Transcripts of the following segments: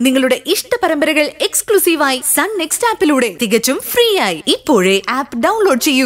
നിങ്ങളുടെ ഇഷ്ട പരമ്പരകൾ എക്സ്ക്ലൂസീവായി സൺ നെക്സ്റ്റ് ആപ്പിലൂടെ തികച്ചും ഫ്രീ ആയി ഇപ്പോഴേ ആപ്പ് ഡൗൺലോഡ് ചെയ്യൂ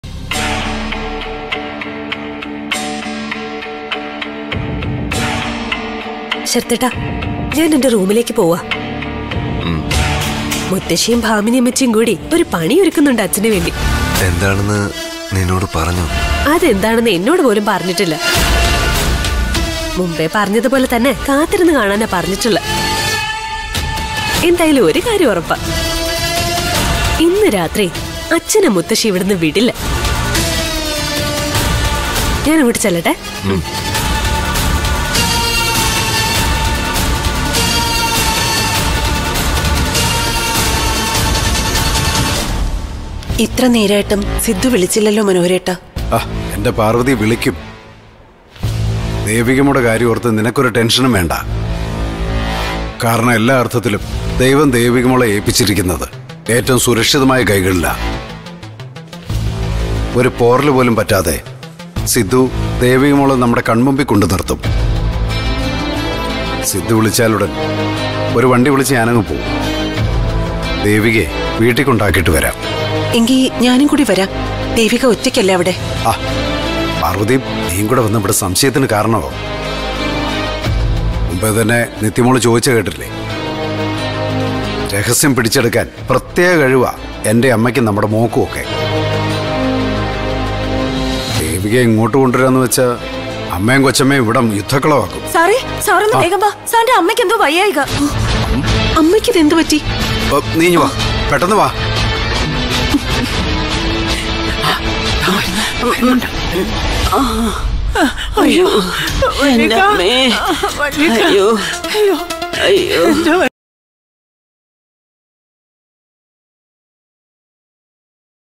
ശരത്തേട്ടാ ഞാൻ എന്റെ റൂമിലേക്ക് പോവാ മുത്തശ്ശിയും ഭാമിനി അമ്മച്ചിയും കൂടി ഒരു പണി ഒരുക്കുന്നുണ്ട് അച്ഛന് വേണ്ടി എന്താണെന്ന് നിന്നോട് പറഞ്ഞു അതെന്താണെന്ന് എന്നോട് പോലും പറഞ്ഞിട്ടില്ല മുമ്പേ പറഞ്ഞതുപോലെ തന്നെ കാത്തിരുന്ന് കാണാനാ പറഞ്ഞിട്ടുള്ള എന്തായാലും ഒരു കാര്യം ഉറപ്പാ ഇന്ന് രാത്രി അച്ഛനെ മുത്തശ്ശി ഇവിടുന്ന് വിടില്ല ഞാൻ അങ്ങോട്ട് ചെല്ലട്ടെ ഇത്ര നേരായിട്ടും സിദ്ധു വിളിച്ചില്ലല്ലോ മനോഹരേട്ട ആ എന്റെ പാർവതി വിളിക്കും ദേവികമ്മയുടെ കാര്യം ഓർത്ത് നിനക്കൊരു ടെൻഷനും വേണ്ട കാരണം എല്ലാ അർത്ഥത്തിലും ദൈവം ദേവികമോളെ ഏൽപ്പിച്ചിരിക്കുന്നത് ഏറ്റവും സുരക്ഷിതമായ കൈകളിലാ ഒരു പോറൽ പോലും പറ്റാതെ സിദ്ധു ദേവികമോളെ നമ്മുടെ കൺമുമ്പിൽ കൊണ്ടു നിർത്തും സിദ്ധു വിളിച്ചാലുടൻ ഒരു വണ്ടി വിളിച്ച് ഞാനങ്ങ് പോകും ദേവികയെ വീട്ടിൽ കൊണ്ടാക്കിയിട്ട് വരാം എങ്കിൽ ഞാനും കൂടി വരാം ദേവിക ഒറ്റയ്ക്കല്ല അവിടെ ആ പാർവതി നീയും കൂടെ വന്ന് ഇവിടെ സംശയത്തിന് കാരണമോ മുമ്പേ തന്നെ നിത്യമോള് ചോദിച്ച കേട്ടില്ലേ രഹസ്യം പിടിച്ചെടുക്കാൻ പ്രത്യേക കഴിവാ എന്റെ അമ്മയ്ക്കും നമ്മുടെ മോക്കും ഒക്കെ ദേവികയെ ഇങ്ങോട്ട് കൊണ്ടുവരാന്ന് വെച്ചാ അമ്മയും കൊച്ചമ്മയും ഇവിടെ യുദ്ധക്കളമാക്കും സാറേ സാറൊന്ന് വേഗം വാ സാറിന്റെ അമ്മയ്ക്ക് എന്തോ വയ്യായിക അമ്മയ്ക്ക് ഇത് എന്ത് പറ്റി ഓ, നീ ഇഞ്ഞ് വാ പെട്ടെന്ന് വാ അയ്യോ എന്റെ അമ്മേ അയ്യോ അയ്യോ